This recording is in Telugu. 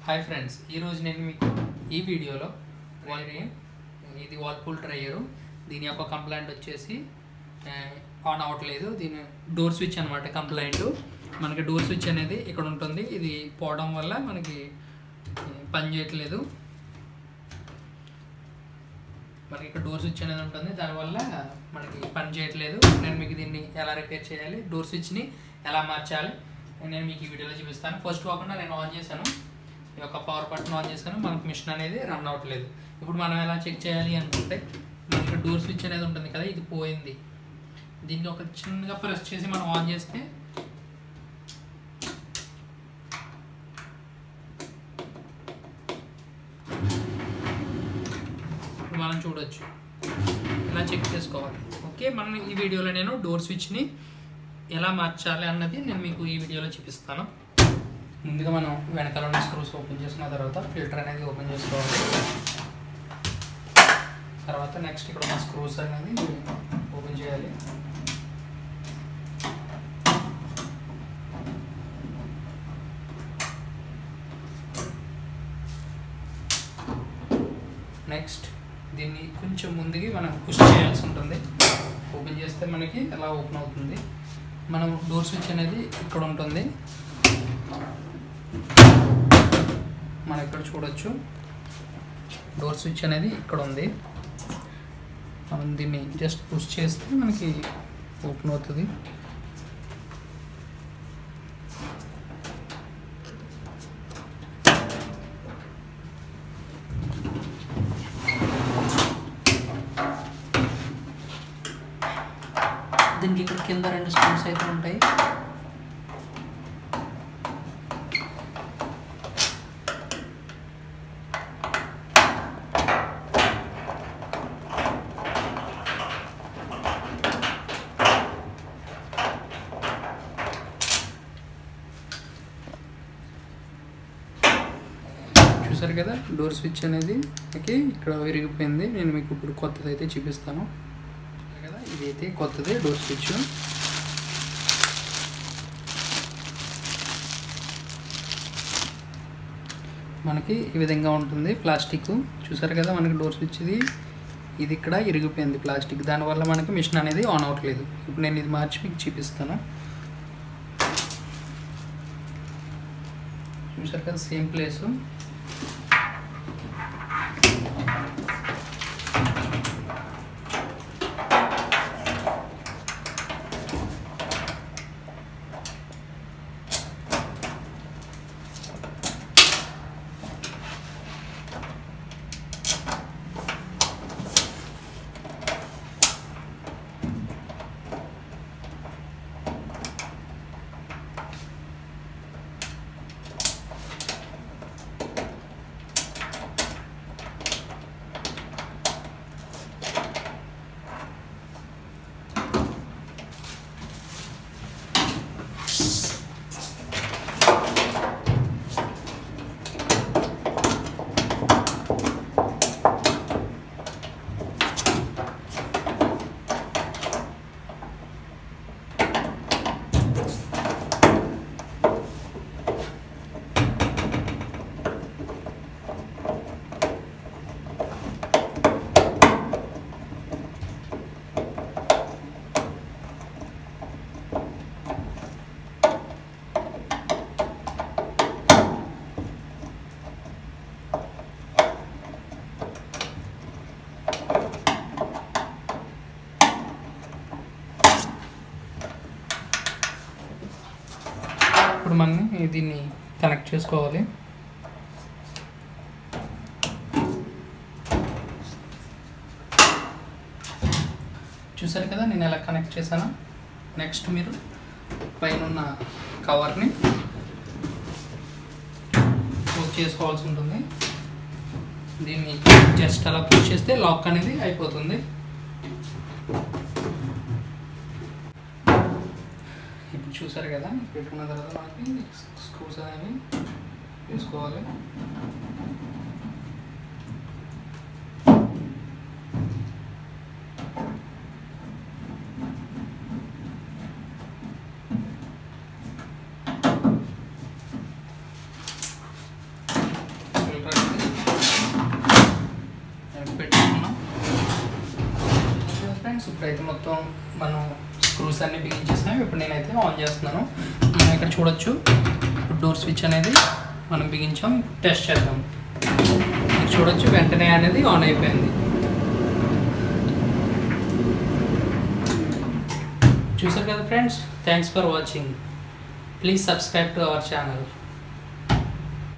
హాయ్ ఫ్రెండ్స్ ఈరోజు నేను మీకు ఈ వీడియోలో వారి ఇది వాల్పూల్ డ్రైయరు దీని యొక్క కంప్లైంట్ వచ్చేసి ఆ, ఆన్ అవ్వట్లేదు దీని డోర్ స్విచ్ అనమాట కంప్లైంట్ మనకి డోర్ స్విచ్ అనేది ఇక్కడ ఉంటుంది ఇది పోవడం వల్ల మనకి ఆ, పని చేయట్లేదు మనకి ఇక్కడ డోర్ స్విచ్ అనేది ఉంటుంది దానివల్ల మనకి పని చేయట్లేదు నేను మీకు దీన్ని ఎలా రిపేర్ చేయాలి డోర్ స్విచ్ని ఎలా మార్చాలి నేను మీకు ఈ వీడియోలో చూపిస్తాను ఫస్ట్ కాకుండా నేను ఆన్ చేశాను ఈ యొక్క పవర్ బటన్ ఆన్ చేశాను మనకు మిషన్ అనేది రన్ అవ్వట్లేదు ఇప్పుడు మనం ఎలా చెక్ చేయాలి అనుకుంటే మనకి డోర్ స్విచ్ అనేది ఉంటుంది కదా ఇది పోయింది దీన్ని ఒక చిన్నగా ప్రెస్ చేసి మనం ఆన్ చేస్తే ఇప్పుడు మనం చూడొచ్చు ఇలా చెక్ చేసుకోవాలి ఓకే మనం ఈ వీడియోలో నేను డోర్ స్విచ్ని ఎలా మార్చాలి అన్నది నేను మీకు ఈ వీడియోలో చూపిస్తాను ముందుగా మనం వెనకాల ఉన్న స్క్రూస్ ఓపెన్ చేసుకున్న తర్వాత ఫిల్టర్ అనేది ఓపెన్ చేసుకోవాలి తర్వాత నెక్స్ట్ ఇక్కడ ఉన్న స్క్రూస్ అనేది ఓపెన్ చేయాలి నెక్స్ట్ దీన్ని కొంచెం ముందుకి మనం పుష్ చేయాల్సి ఉంటుంది ఓపెన్ చేస్తే మనకి ఎలా ఓపెన్ అవుతుంది మనం డోర్ స్విచ్ అనేది ఇక్కడ ఉంటుంది మనం ఇక్కడ చూడొచ్చు డోర్ స్విచ్ అనేది ఇక్కడ ఉంది మనం దీన్ని జస్ట్ పుష్ చేస్తే మనకి ఓపెన్ అవుతుంది దీనికి ఇక్కడ కింద రెండు స్క్రూస్ అయితే ఉంటాయి చూసారు కదా డోర్ స్విచ్ అనేది ఓకే ఇక్కడ విరిగిపోయింది నేను మీకు ఇప్పుడు కొత్తది అయితే చూపిస్తాను చూసారు కదా ఇదైతే కొత్తది డోర్ స్విచ్ మనకి ఈ విధంగా ఉంటుంది ప్లాస్టిక్ చూసారు కదా మనకి డోర్ స్విచ్ ఇది ఇది ఇక్కడ ఇరిగిపోయింది ప్లాస్టిక్ దానివల్ల మనకి మిషన్ అనేది ఆన్ అవ్వట్లేదు ఇప్పుడు నేను ఇది మార్చి మీకు చూపిస్తాను చూసారు కదా సేమ్ ప్లేసు ఇప్పుడు మనం దీన్ని కనెక్ట్ చేసుకోవాలి చూసారు కదా నేను ఎలా కనెక్ట్ చేశాను నెక్స్ట్ మీరు పైన ఉన్న కవర్ని క్లోజ్ చేసుకోవాల్సి ఉంటుంది దీన్ని జస్ట్ అలా పుష్ చేస్తే లాక్ అనేది అయిపోతుంది ఇప్పుడు చూసారు కదా పెట్టుకున్న తర్వాత మనకి స్క్రూస్ అనేవి వేసుకోవాలి ఫ్రెండ్స్ ఇప్పుడైతే మొత్తం మనం స్క్రూస్ అన్ని బిగించేసాం ఇప్పుడు నేనైతే ఆన్ చేస్తున్నాను మనం ఇక్కడ చూడొచ్చు ఇప్పుడు డోర్ స్విచ్ అనేది మనం బిగించాం టెస్ట్ చేద్దాం మీరు చూడొచ్చు వెంటనే అనేది ఆన్ అయిపోయింది చూసారు కదా friends thanks for watching please subscribe to our channel